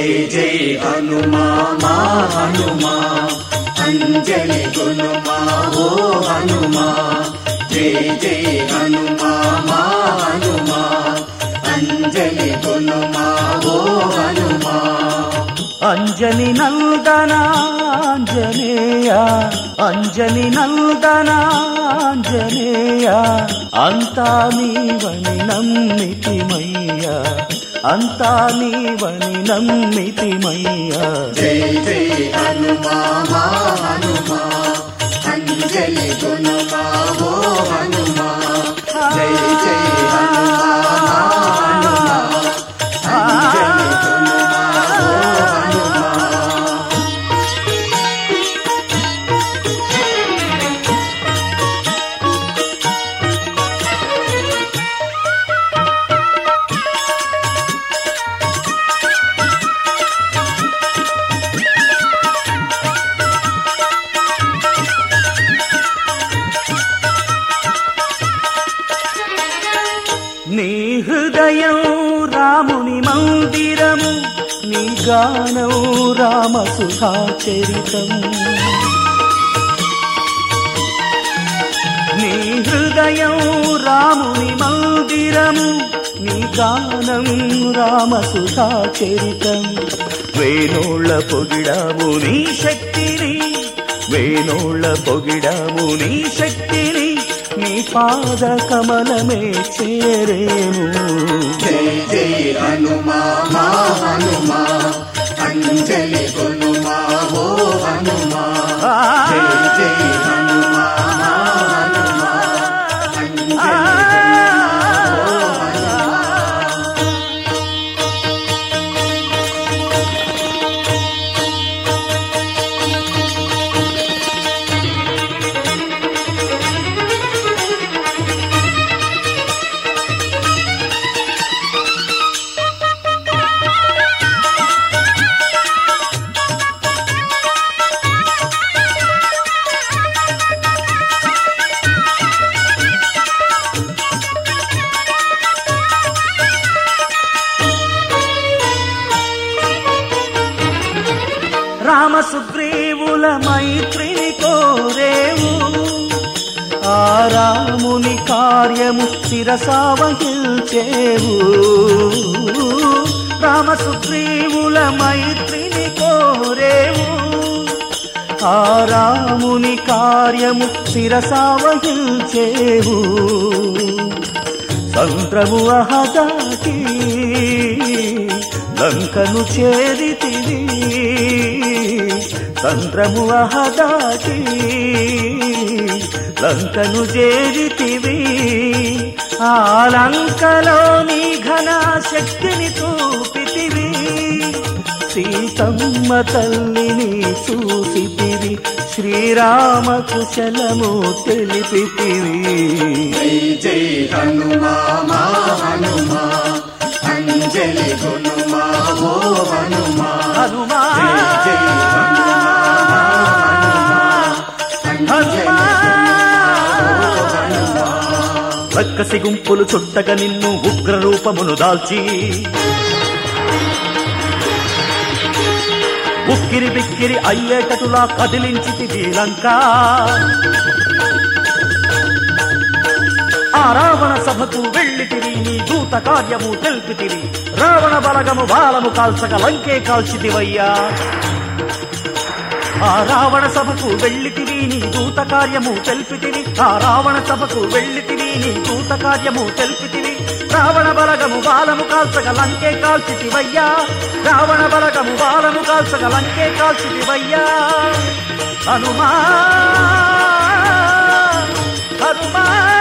జై హనుమా మా హనుమా అంజలి గునుమా ఓ హనుమా జై జై హనుమా మా హనుమా అంజలి గునుమా ఓ హనుమా అంజని నందనాంజనేయ అంజని నందనాంజనేయ అంతా నీవని నమ్మితిమయ్య అంతా నీవని నమ్మితిమయ్య జై జై హనుమా మా హనుమా అంజలి గునుమా ఓ హనుమా జై జై హనుమా మా హనుమా అంజలి గునుమా ఓ హనుమా నీ హృదయం రాముని మందిరము నీ గానం రామ సుధాచరితం నీ హృదయం రాముని మందిరము నీ గానం రామ సుధాచరితం వేణోళ్ళ పొగిడాము నీ శక్తిని వేణోళ్ళ పొగిడాము నీ శక్తిని నీ పాద కమలమే చేరేము జై జై హనుమా మా హనుమా అంజలి గునుమా ఓ హనుమా జై జై హనుమా మా హనుమా అంజలి గునుమా ఓ హనుమా రామ సుగ్రీవుల మైత్రిని కోరేవు ఆ రాముని కార్యము శిరసావహించేవు రామ సుగ్రీవుల మైత్రిని కోరేవు ఆ రాముని కార్యము శిరసావహించేవు సంద్రము అహదాటి లంకను చేరితివి సంద్రము అహదాటి లంకను చేరితివి ఆ లంకలోని ఘన శక్తిని చూపితివి సీతమ్మ తల్లిని చూసితివి శ్రీరామ కుశలము తెలిపితివి జై జై హనుమా మా హనుమా అంజలి గునుమా ఓ హనుమా హనుమా జై జై హనుమా మా హనుమా అంజలి గునుమా ఓ హనుమా రక్కసి గుంపులు చుట్టగా నిన్ను ఉగ్ర రూపమును దాల్చి ఉక్కిరి బిక్కిరి అయ్యేటటులా కదిలించితివి లంక ఆ రావణ సభకు వెళ్ళితివి నీ దూత కార్యము తెలిపితివి రావణ బలగము బాలము కాల్చక లంకే కాల్చితివయ్యా ఆ రావణ సభకు వెళ్ళితివి నీ దూత కార్యము తెలిపితివి ఆ రావణ సభకు వెళ్ళితివి నీ దూత కార్యము తెలిపితివి రావణ బలగము బాలము కాల్చగ లంకే కాల్చితివయ్యా రావణ బలగము బాలము కాల్చగ లంకే కాల్చితివయ్యా హనుమా హనుమా